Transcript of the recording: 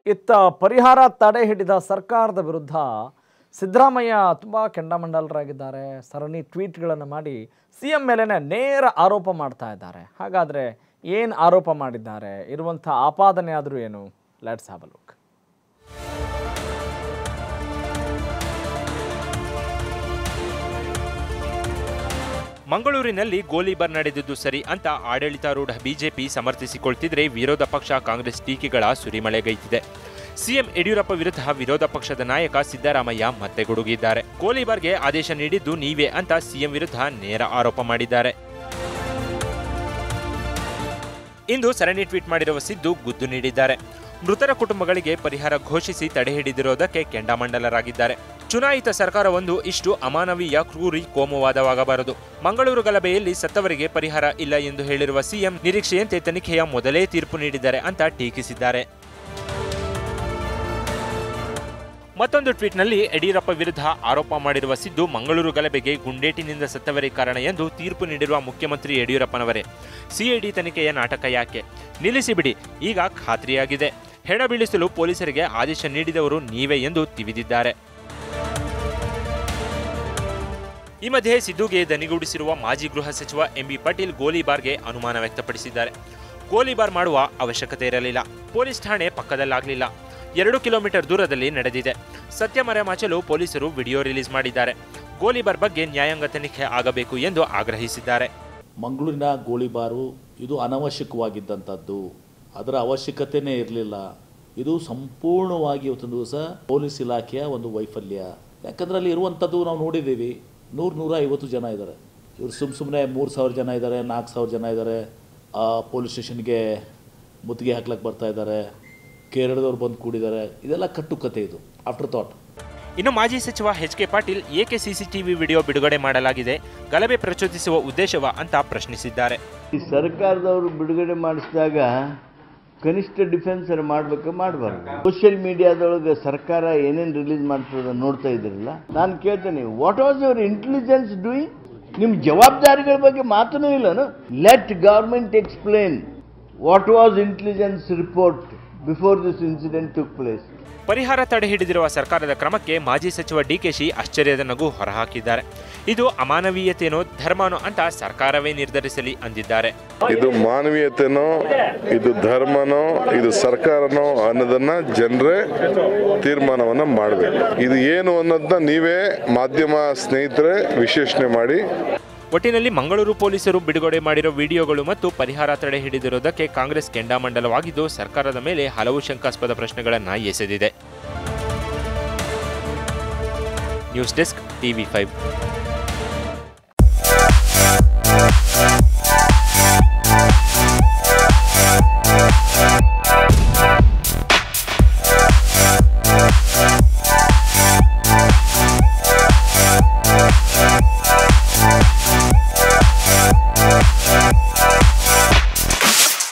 ಇತ್ತ ಪರಿಹಾರ ತಡೆ ಹಿಡಿದ ಸರ್ಕಾರದ ವಿರುದ್ಧ ಸಿದ್ದರಾಮಯ್ಯ ತುಂಬ ಕೆಂಡಾಮಂಡಲರಾಗಿದ್ದಾರೆ ಸರಣಿ ಟ್ವೀಟ್ಗಳನ್ನು ಮಾಡಿ ಸಿ ಎಂ ಮೇಲೇ ನೇರ ಆರೋಪ ಮಾಡ್ತಾ ಇದ್ದಾರೆ ಹಾಗಾದರೆ ಏನು ಆರೋಪ ಮಾಡಿದ್ದಾರೆ ಇರುವಂಥ ಆಪಾದನೆ ಆದರೂ ಏನು ಲೆಟ್ಸ್ ಹ್ಯಾವ್ ಅ ಲುಕ್ ಮಂಗಳೂರಿನಲ್ಲಿ ಗೋಲಿಬಾರ್ ನಡೆದಿದ್ದು ಸರಿ ಅಂತ ಆಡಳಿತಾರೂಢ ಬಿಜೆಪಿ ಸಮರ್ಥಿಸಿಕೊಳ್ತಿದ್ರೆ ವಿರೋಧ ಪಕ್ಷ ಕಾಂಗ್ರೆಸ್ ಟೀಕೆಗಳ ಸುರಿಮಳೆಗೈತಿದೆ ಸಿಎಂ ಯಡಿಯೂರಪ್ಪ ವಿರುದ್ಧ ವಿರೋಧ ಪಕ್ಷದ ನಾಯಕ ಸಿದ್ದರಾಮಯ್ಯ ಮತ್ತೆ ಗುಡುಗಿದ್ದಾರೆ ಗೋಲಿಬಾರ್ಗೆ ಆದೇಶ ನೀಡಿದ್ದು ನೀವೇ ಅಂತ ಸಿಎಂ ವಿರುದ್ಧ ನೇರ ಆರೋಪ ಮಾಡಿದ್ದಾರೆ ಇಂದು ಸರಣಿ ಟ್ವೀಟ್ ಮಾಡಿರುವ ಸಿದ್ದು ಗುದ್ದು ನೀಡಿದ್ದಾರೆ ಮೃತರ ಕುಟುಂಬಗಳಿಗೆ ಪರಿಹಾರ ಘೋಷಿಸಿ ತಡೆ ಹಿಡಿದಿರೋದಕ್ಕೆ ಕೆಂಡಾಮಂಡಲರಾಗಿದ್ದಾರೆ ಚುನಾಯಿತ ಸರ್ಕಾರವೊಂದು ಇಷ್ಟು ಅಮಾನವೀಯ ಕ್ರೂರಿ ಕೋಮುವಾದವಾಗಬಾರದು ಮಂಗಳೂರು ಗಲಭೆಯಲ್ಲಿ ಸತ್ತವರಿಗೆ ಪರಿಹಾರ ಇಲ್ಲ ಎಂದು ಹೇಳಿರುವ ಸಿಎಂ ನಿರೀಕ್ಷೆಯಂತೆ ತನಿಖೆಯ ಮೊದಲೇ ತೀರ್ಪು ನೀಡಿದ್ದಾರೆ ಅಂತ ಟೀಕಿಸಿದ್ದಾರೆ ಮತ್ತೊಂದು ಟ್ವೀಟ್ನಲ್ಲಿ ಯಡಿಯೂರಪ್ಪ ವಿರುದ್ಧ ಆರೋಪ ಮಾಡಿರುವ ಸಿದ್ದು ಮಂಗಳೂರು ಗಲಭೆಗೆ ಗುಂಡೇಟಿನಿಂದ ಸತ್ತವರೇ ಕಾರಣ ಎಂದು ತೀರ್ಪು ನೀಡಿರುವ ಮುಖ್ಯಮಂತ್ರಿ ಯಡಿಯೂರಪ್ಪನವರೇ ಸಿಐಡಿ ತನಿಖೆಯ ನಾಟಕ ಯಾಕೆ ನಿಲ್ಲಿಸಿ ಬಿಡಿ ಈಗ ಖಾತ್ರಿಯಾಗಿದೆ ಹೆಣ ಬೀಳಿಸಲು ಪೊಲೀಸರಿಗೆ ಆದೇಶ ನೀಡಿದವರು ನೀವೇ ಎಂದು ತಿವಿದಿದ್ದಾರೆ ಈ ಮಧ್ಯೆ ಸಿದ್ದುಗೆ ದನಿಗೂಡಿಸಿರುವ ಮಾಜಿ ಗೃಹ ಸಚಿವ ಎಂಬಿ ಪಾಟೀಲ್ ಗೋಲಿಬಾರ್ಗೆ ಅನುಮಾನ ವ್ಯಕ್ತಪಡಿಸಿದ್ದಾರೆ ಗೋಲಿಬಾರ್ ಮಾಡುವ ಅವಶ್ಯಕತೆ ಇರಲಿಲ್ಲ ಪೊಲೀಸ್ ಠಾಣೆ ಪಕ್ಕದಲ್ಲಾಗಲಿಲ್ಲ ಎರಡು ಕಿಲೋಮೀಟರ್ ದೂರದಲ್ಲಿ ನಡೆದಿದೆ ಸತ್ಯ ಮರೆಮಾಚಲು ಪೊಲೀಸರು ವಿಡಿಯೋ ರಿಲೀಸ್ ಮಾಡಿದ್ದಾರೆ ಗೋಲಿಬಾರ್ ಬಗ್ಗೆ ನ್ಯಾಯಾಂಗ ತನಿಖೆ ಆಗಬೇಕು ಎಂದು ಆಗ್ರಹಿಸಿದ್ದಾರೆ ಮಂಗಳೂರಿನ ಗೋಳಿಬಾರು ಇದು ಅನವಶ್ಯಕವಾಗಿದ್ದಂಥದ್ದು ಅದರ ಅವಶ್ಯಕತೆಯೇ ಇರಲಿಲ್ಲ ಇದು ಸಂಪೂರ್ಣವಾಗಿ ಇವತ್ತೊಂದು ದಿವಸ ಪೊಲೀಸ್ ಇಲಾಖೆಯ ಒಂದು ವೈಫಲ್ಯ ಯಾಕಂದರೆ ಅಲ್ಲಿ ಇರುವಂಥದ್ದು ನಾವು ನೋಡಿದ್ದೀವಿ ನೂರು ನೂರ ಐವತ್ತು ಜನ ಇದ್ದಾರೆ ಇವರು ಸುಮ್ಮ ಸುಮ್ಮನೆ ಮೂರು ಸಾವಿರ ಜನ ಇದ್ದಾರೆ ನಾಲ್ಕು ಸಾವಿರ ಜನ ಇದ್ದಾರೆ ಪೊಲೀಸ್ ಸ್ಟೇಷನ್ಗೆ ಮುತ್ತಿಗೆ ಹಾಕ್ಲಕ್ಕೆ ಬರ್ತಾ ಇದ್ದಾರೆ ಕೇರಳದವ್ರು ಬಂದು ಕೂಡಿದ್ದಾರೆ ಇದೆಲ್ಲ ಕಟ್ಟುಕತೆ ಇದು ಆಫ್ಟರ್ ಥಾಟ್ ಇನ್ನು ಮಾಜಿ ಸಚಿವ ಎಚ್ ಕೆ ಪಾಟೀಲ್ ಏಕೆ ಸಿಸಿಟಿವಿ ವಿಡಿಯೋ ಬಿಡುಗಡೆ ಮಾಡಲಾಗಿದೆ ಗಲಭೆ ಪ್ರಚೋದಿಸುವ ಉದ್ದೇಶವ ಅಂತ ಪ್ರಶ್ನಿಸಿದ್ದಾರೆ ಈ ಸರ್ಕಾರದವರು ಬಿಡುಗಡೆ ಮಾಡಿಸಿದಾಗ ಕನಿಷ್ಠ ಡಿಫೆನ್ಸ್ ಮಾಡಬೇಕು ಮಾಡಬಾರ್ದು ಸೋಷಿಯಲ್ ಮೀಡಿಯಾದೊಳಗೆ ಸರ್ಕಾರ ಏನೇನು ರಿಲೀಸ್ ಮಾಡ್ತದೆ ನೋಡ್ತಾ ಇದ್ರಲ್ಲ ನಾನು ಕೇಳ್ತೇನೆ what was your intelligence doing ನಿಮ್ಮ ಜವಾಬ್ದಾರಿಗಳ ಬಗ್ಗೆ ಮಾತನೂ ಇಲ್ಲನು let government explain what was intelligence report before this incident took place ಪರಿಹಾರ ತಡೆ ಹಿಡಿದಿರುವ ಸರ್ಕಾರದ ಕ್ರಮಕ್ಕೆ ಮಾಜಿ ಸಚಿವ ಡಿಕೆಶಿ ಆಶ್ಚರ್ಯದ ನಗು ಹೊರಹಾಕಿದ್ದಾರೆ ಇದು ಅಮಾನವೀಯತೆನೋ ಧರ್ಮನೋ ಅಂತ ಸರ್ಕಾರವೇ ನಿರ್ಧರಿಸಲಿ ಅಂದಿದ್ದಾರೆ ಇದು ಮಾನವೀಯತೆನೋ ಇದು ಧರ್ಮನೋ ಇದು ಸರ್ಕಾರನೋ ಅನ್ನೋದನ್ನ ಜನರೇ ತೀರ್ಮಾನವನ್ನ ಮಾಡಬೇಕು ಇದು ಏನು ಅನ್ನೋದನ್ನ ನೀವೇ ಮಾಧ್ಯಮ ಸ್ನೇಹಿತರೆ ವಿಶ್ಲೇಷಣೆ ಮಾಡಿ ಒಟ್ಟಿನಲ್ಲಿ ಮಂಗಳೂರು ಪೊಲೀಸರು ಬಿಡುಗಡೆ ಮಾಡಿರೋ ವಿಡಿಯೋಗಳು ಮತ್ತು ಪರಿಹಾರ ತಡೆ ಹಿಡಿದಿರುವುದಕ್ಕೆ ಕಾಂಗ್ರೆಸ್ ಕೆಂಡಾಮಂಡಲವಾಗಿದ್ದು ಸರ್ಕಾರದ ಮೇಲೆ ಹಲವು ಶಂಕಾಸ್ಪದ ಪ್ರಶ್ನೆಗಳನ್ನು ಎಸೆದಿದೆ ನ್ಯೂಸ್ ಡೆಸ್ಕ್ ಟಿವಿ ಫೈವ್